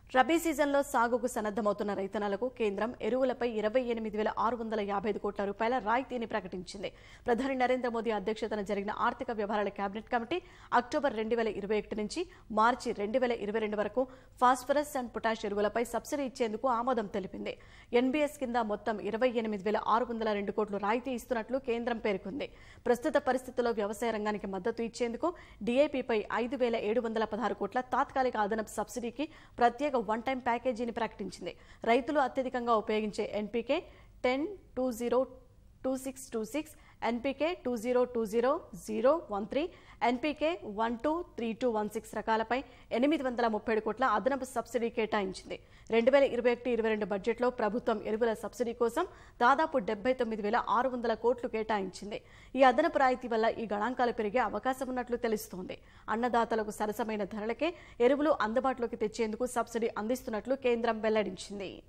రబీ సీజన్లో సాగుకు సన్నద్దమవుతున్న రైతన్నలకు కేంద్రం ఎరువులపై ఇరవై ఎనిమిది వేల ఆరు వందల యాభై ఐదు కోట్ల రూపాయల రాయితీని ప్రకటించింది ప్రధాని నరేంద్ర మోదీ అధ్యక్షతన జరిగిన ఆర్థిక వ్యవహారాల కేబినెట్ కమిటీ అక్టోబర్ రెండు వేల ఇరవై ఒకటి నుంచి మార్చి రెండు వేల ఇరవై రెండు వరకు ఫాస్ఫరస్ అండ్ పొటాష్ ఎరువులపై సబ్సిడీ ఇచ్చేందుకు ఆమోదం తెలిపింది ఎన్బీఎస్ కింద మొత్తం ఇరవై ఎనిమిది వేల ఆరు వందల రెండు కోట్లు రాయితీ ఇస్తున్నట్లు కేంద్రం పేర్కొంది ప్రస్తుత పరిస్థితుల్లో వ్యవసాయ రంగానికి మద్దతు ఇచ్చేందుకు డీఏపీపై ఐదు వేల ఏడు వందల పదహారు కోట్ల తాత్కాలిక అదనపు సబ్సిడీకి ప్రత్యేక వన్ టైం ప్యాకేజీని ప్రకటించింది రైతులు అత్యధికంగా ఉపయోగించే NPK ten two zero two six two six NPK two zero two zero zero one three NPK one two three two one six రకాలపై ఎనిమిది వందల ముప్పై ఏడు కోట్ల అదనపు సబ్సిడీ కేటాయించింది రెండు వేల ఇరవై ఒకటి ఇరవై రెండు బడ్జెట్లో ప్రభుత్వం ఎరువుల సబ్సిడీ కోసం దాదాపు డెబ్బై తొమ్మిది వేల ఆరు వందల కోట్లు కేటాయించింది ఈ అదనపు రాయితీ వల్ల ఈ గణాంకాలు పెరిగే అవకాశం ఉన్నట్లు తెలుస్తోంది అన్నదాతలకు సరసమైన ధరలకే ఎరువులు అందుబాటులోకి తెచ్చేందుకు సబ్సిడీ అందిస్తున్నట్లు కేంద్రం వెల్లడించింది